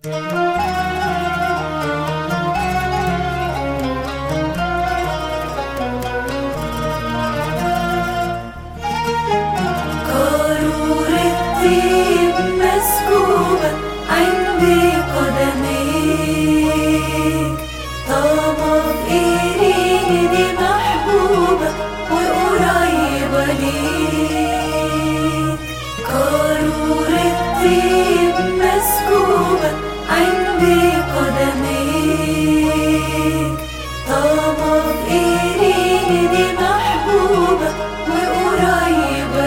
قارورة طيب مسكوبة عند قدميك طامة بإيريني دي محبوبة وقريبة ليك قارورة طيب مسكوبة عند قدميك طامة بإيريني دي محبوبة وقريبة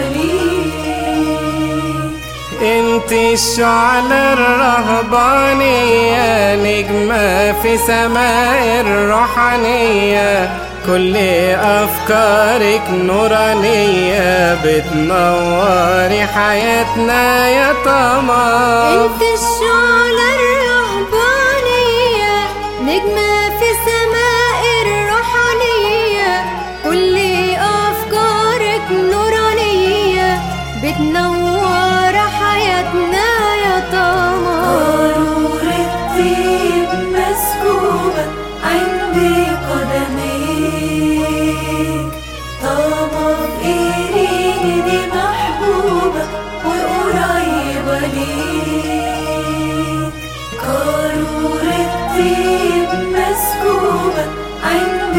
ليك انت الشعلة الرهبانية نجمة في سماء الروحانية كل أفكارك نورانية بتنوري حياتنا يا طمع انت الشعلة الرهبانية نجمة في سماء الروحانية كل أفكارك نورانية بتنور حياتنا يا طمع قارورة طيب مسكوبة عند قدميك طامة بإيريني دي محبوبة وقريبة ليك قارورة طيب مسكوبة عند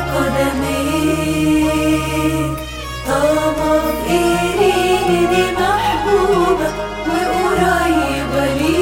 قدميك طامة بإيريني دي محبوبة وقريبة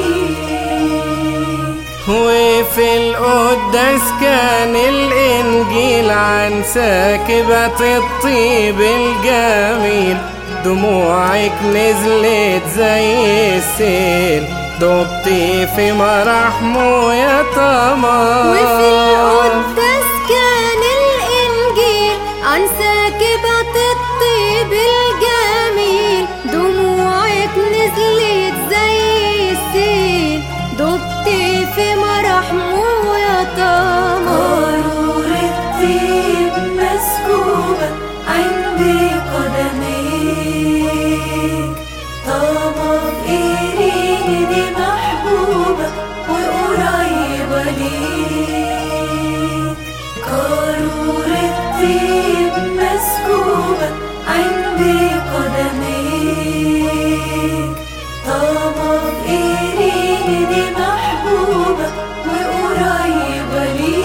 ليك وفي القداس كان الإنجيل عن ساكبة الطيب الجميل دموعك نزلت زي السيل دبتي في مراحمه يا طمع وفي القداس كان الإنجيل عن ساكبة الطيب الجميل دموعك نزلت زي السيل دبتي في مراحمه يا طمع قارورة طيب مسكوبة عند قدميك طامة بإيريني دي محبوبة وقريبة ليك قارورة طيب مسكوبة عند قدميك طامة بإيريني دي محبوبة وقريبة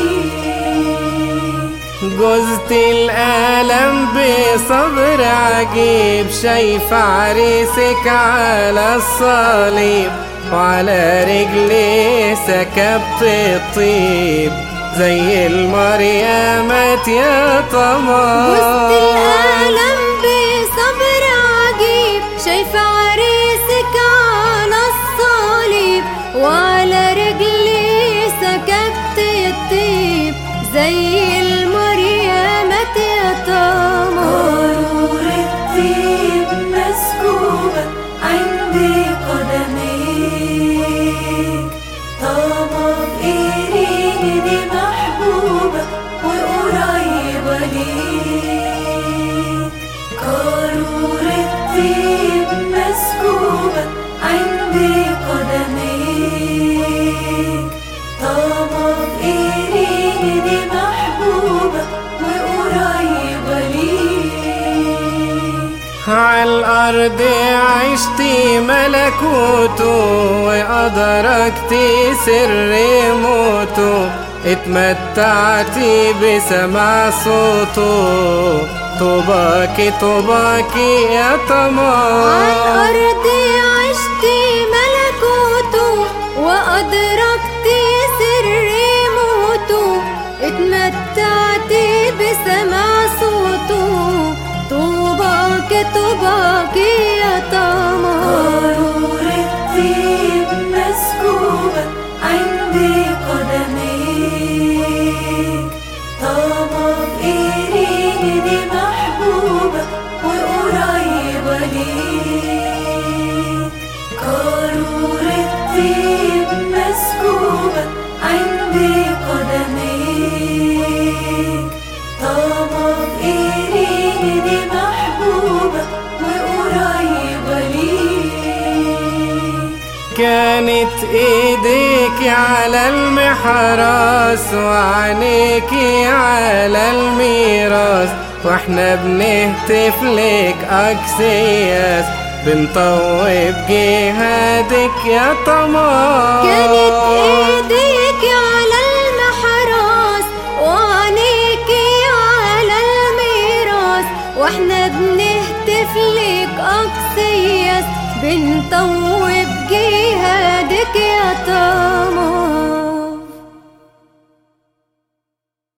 ليك جوزت الألم بصبر عجيب شايف عريسك على الصليب وعلى رجليه سكبت الطيب زي المريمات يا وسط طمع الألم بصبر عجيب شايفة عريسك على الصليب وعلى رجلي سكبت الطيب زي المريمات يا طمع قارورة طيب مسكوبة عند قدميك طامة بإيريني دي محبوبة وقريبة ليك قارورة طيب مسكوبة عند قدميك طامة بإيريني دي محبوبة وقريبة ليك عالأرض عشتي ملكوته وأدركتي سر موته اتمتعتي بسمع صوته طوباكي طوباكي يا طمع عالأرض عشت ملكوته وأدركت سر موته اتمتعت بسمع صوته طوباك طوباك يا طمع قارورة طيب مسكوبة عند قدميك طامة بإيريني دي محبوبة وقريبة ليك قارورة طيب مسكوبة عند قدميك طامة بإيريني دي محبوبة وقريبة ليك كان كانت ايديك على المحراس وعينيكي على الميراث واحنا بنهتف لك اكسياس بنطوب جهادك يا طماس كانت ايديك على المحراس وعينيكي على الميراث واحنا بنهتف لك اقصياس بنطوب جهادك يا طماس